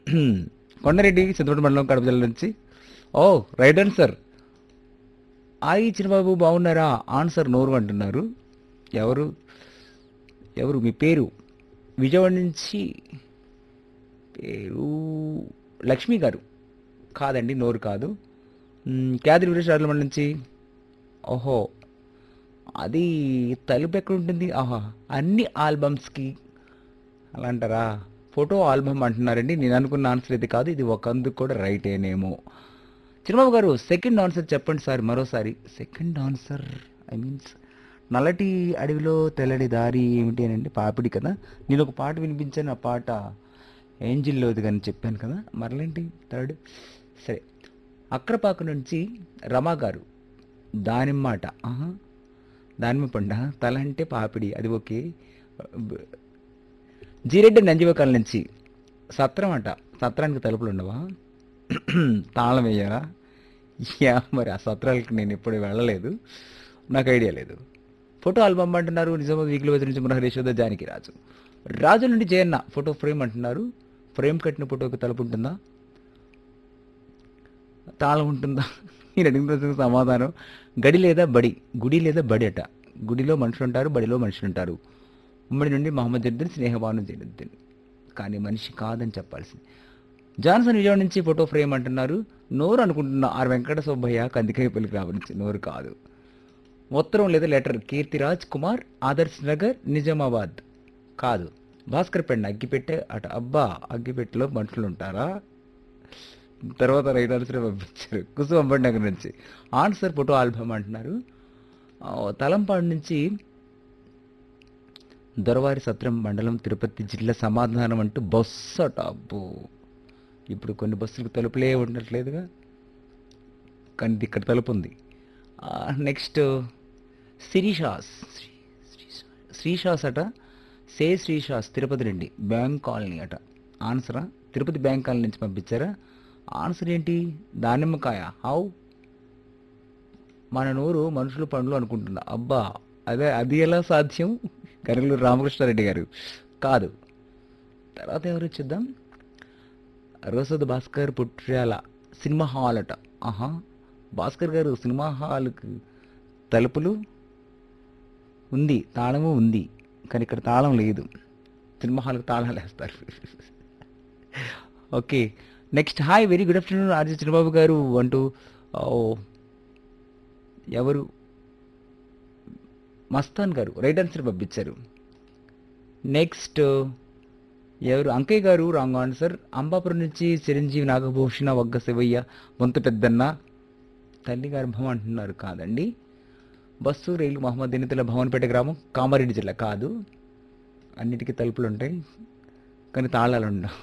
కొండారెడ్డి సిద్ధపడి మండలం కడప జిల్లా నుంచి ఓ రైట్ ఆన్సర్ ఆయి చిన్నబాబు బాగున్నారా ఆన్సర్ నోరు అంటున్నారు ఎవరు ఎవరు మీ పేరు విజయవాడ నుంచి పేరు లక్ష్మి గారు కాదండి నోరు కాదు మ్, క్యాదిరి వీరేష్ రాజుల మండలం నుంచి ఓహో అది తలుపు ఎక్కడ ఉంటుంది ఆహా అన్ని ఆల్బమ్స్కి అలా అంటారా ఫోటో ఆల్బమ్ అంటున్నారండి నేను అనుకున్న ఆన్సర్ ఇది కాదు ఇది ఒక అందుకు కూడా రైటేనేమో చిరుబాబు గారు సెకండ్ ఆన్సర్ చెప్పండి సార్ మరోసారి సెకండ్ ఆన్సర్ ఐ మీన్స్ నల్లటి అడవిలో తెల్లటి దారి ఏమిటి అని అంటే పాపిడి కదా నేను ఒక పాట వినిపించాను ఆ పాట ఏంజిల్లోది కానీ చెప్పాను కదా మరలేంటి థర్డ్ సరే అక్రపాకు నుంచి రమా గారు దానిమ్మాట ఆహా దానిమ్మ పండ తల అంటే పాపిడి అది ఓకే జీరెడ్డి నంజివకాల నుంచి సత్రం అంట సత్రానికి తలుపులు ఉండవా తాళం వేయాలా యా మరి ఆ సత్రాలకి నేను ఎప్పుడు వెళ్ళలేదు నాకు ఐడియా లేదు ఫోటో ఆల్బమ్ అంటున్నారు నిజామాబాద్ వీక్లీ వచ్చి నుంచి మురహరేశ్వర జానకి రాజు రాజు నుండి జయన్న ఫోటో ఫ్రేమ్ అంటున్నారు ఫ్రేమ్ కట్టిన ఫోటోకి తలుపు ఉంటుందా తాళం ఉంటుందా నేను అడిగిన ప్రశ్నకు సమాధానం గడి లేదా బడి గుడి లేదా బడి అట గుడిలో మనుషులు ఉంటారు బడిలో మనుషులు ఉంటారు ఉమ్మడి నుండి మహమ్మద్ జద్దీన్ స్నేహబాను జైనుద్దీన్ కానీ మనిషి కాదని చెప్పాల్సింది జాన్సన్ విజయవాడ నుంచి ఫోటో ఫ్రేమ్ అంటున్నారు నోరు అనుకుంటున్నా ఆర్ వెంకట సుబ్బయ్య కందికాయ పల్లికి రావరించి నోరు కాదు ఉత్తరం లేదా లెటర్ కీర్తిరాజ్ కుమార్ ఆదర్శ్ నగర్ నిజామాబాద్ కాదు భాస్కర్ పెండ అగ్గిపెట్టే అట అబ్బా అగ్గిపెట్టెలో మనుషులు ఉంటారా తర్వాత రైట్ ఆన్సర్ పంపించారు కుసుమ నగర్ నుంచి ఆన్సర్ ఫోటో ఆల్బమ్ అంటున్నారు ఆ, తలంపాడు నుంచి దొరవారి సత్రం మండలం తిరుపతి జిల్లా సమాధానం అంటూ బస్సు అట అబ్బో ఇప్పుడు కొన్ని బస్సులకు తలుపులే ఉండట్లేదుగా కానీ ఇది ఇక్కడ తలుపు ఉంది నెక్స్ట్ శ్రీషాస్ శ్రీషాస్ అట సే శ్రీషాస్ తిరుపతి నుండి బ్యాంక్ కాలనీ అట ఆన్సరా తిరుపతి బ్యాంక్ కాలనీ నుంచి పంపించారా ఆన్సర్ ఏంటి దానిమ్మకాయ హౌ మన నోరు మనుషులు పండ్లు అనుకుంటున్నా అబ్బా అదే అది ఎలా సాధ్యం గనుగులు రామకృష్ణారెడ్డి గారు కాదు తర్వాత ఎవరు చూద్దాం రోసద్ భాస్కర్ పుట్ర్యాల సినిమా హాల్ అట ఆహా భాస్కర్ గారు సినిమా హాల్కి తలుపులు ఉంది తాళము ఉంది కానీ ఇక్కడ తాళం లేదు సినిమా హాల్కి తాళాలు వేస్తారు okay next hi very good afternoon R G Chinnababu garu అంటూ ఓ, ఎవరు మస్తాన్ గారు రైట్ ఆన్సర్ పంపించారు నెక్స్ట్ ఎవరు అంకయ్య గారు రాంగ్ ఆన్సర్ అంబాపురం నుంచి చిరంజీవి నాగభూషణ వగ్గ శివయ్య వంత పెద్దన్న తల్లి గర్భం అంటున్నారు కాదండి బస్సు రైలు మహమ్మద్ దినితుల భవన్పేట గ్రామం కామారెడ్డి జిల్లా కాదు అన్నిటికీ తలుపులు ఉంటాయి కానీ తాళాలు ఉండవు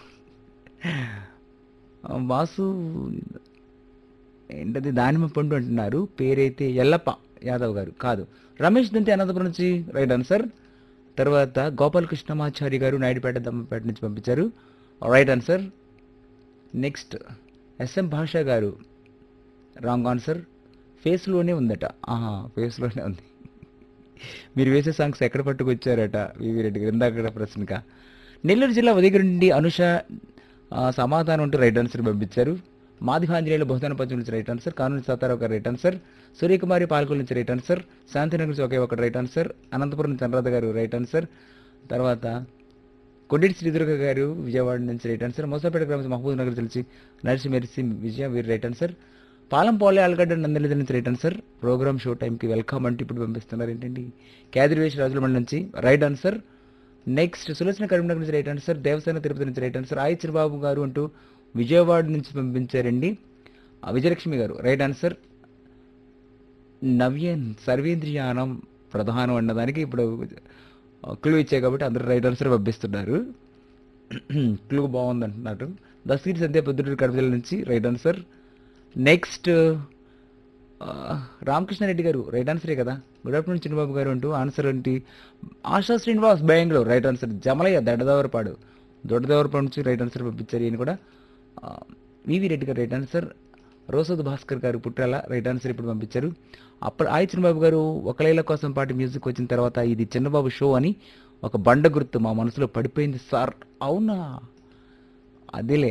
ఆ, వాసు ఏంటది దానిమ్మ పండు అంటున్నారు పేరైతే ఎల్లప్ప యాదవ్ గారు కాదు రమేష్ దంతి అనంతపురం నుంచి రైట్ ఆన్సర్ తర్వాత గోపాలకృష్ణమాచారి గారు నాయుడుపేట దమ్మపేట నుంచి పంపించారు రైట్ ఆన్సర్ నెక్స్ట్ ఎస్ఎం భాష గారు రాంగ్ ఆన్సర్ ఫేస్లోనే ఉందట ఆహా ఫేస్లోనే ఉంది మీరు వేసే సాంగ్స్ ఎక్కడ పట్టుకొచ్చారట వివి రెడ్డి గారు ఇందాక ప్రశ్నక నెల్లూరు జిల్లా ఉదయగిరి నుండి అనుష ఆ, సమాధానం ఉంటూ రైట్ ఆన్సర్ పంపించారు మాదిహాంజనేయులు బహుదాన పంచం నుంచి రైట్ ఆన్సర్ కానూరు సతారావు గారు రైట్ ఆన్సర్ సూర్యకుమారి పాల్కొల్ నుంచి రైట్ ఆన్సర్ శాంతినగర్ నుంచి ఒకే ఒక రైట్ ఆన్సర్ అనంతపురం నుంచి అనురాధ గారు రైట్ ఆన్సర్ తర్వాత కొండేటి శ్రీదుర్గ గారు విజయవాడ నుంచి రైట్ ఆన్సర్ మోసాపేట గ్రామం మహబూబ్ నగర్ తెలిసి నర్సి మెరిసి విజయ వీరు రైట్ ఆన్సర్ పాలం పోలే ఆలగడ్డ నందలిద నుంచి రైట్ ఆన్సర్ ప్రోగ్రామ్ షో టైంకి వెల్కమ్ అంటూ ఇప్పుడు పంపిస్తున్నారు ఏంటండి క్యాదిరివేష్ రాజుల మండలి నుంచి right answer next Sulochana Karimnagar నుంచి రైట్ ఆన్సర్ దేవసేన తిరుపతి నుంచి రైట్ ఆన్సర్ ఆయి చిరుబాబు గారు అంటూ విజయవాడ నుంచి పంపించారండి ఆ విజయలక్ష్మి గారు రైట్ ఆన్సర్ నవ్యన్ సర్వేంద్రియానం ప్రధానం అన్నదానికి ఇప్పుడు క్లూ ఇచ్చాయి కాబట్టి అందరూ రైట్ ఆన్సర్ పంపిస్తున్నారు క్లూ బాగుంది అంటున్నారు దస్తగిరి సంధ్య పొద్దుటూరు కడప జిల్లా నుంచి రైట్ ఆన్సర్ నెక్స్ట్ రామకృష్ణారెడ్డి గారు రైట్ ఆన్సరే కదా గుడ్ ఆఫ్టర్నూన్ చిన్నబాబు గారు అంటూ ఆన్సర్ ఏంటి ఆశా శ్రీనివాస్ బెంగళూరు రైట్ ఆన్సర్ జమలయ్య దొడ్డదవరపాడు దొడ్డదవరపాడు నుంచి రైట్ ఆన్సర్ పంపించారు ఈయన కూడా ఆ, వివి రెడ్డి గారు రైట్ ఆన్సర్ రోసద్ భాస్కర్ గారు పుట్టాల రైట్ ఆన్సర్ ఇప్పుడు పంపించారు అప్పుడు ఆయి చిన్నబాబు గారు ఒకలేల కోసం పాటు మ్యూజిక్ వచ్చిన తర్వాత ఇది చిన్నబాబు షో అని ఒక బండ గుర్తు మా మనసులో పడిపోయింది సార్ అవునా అదేలే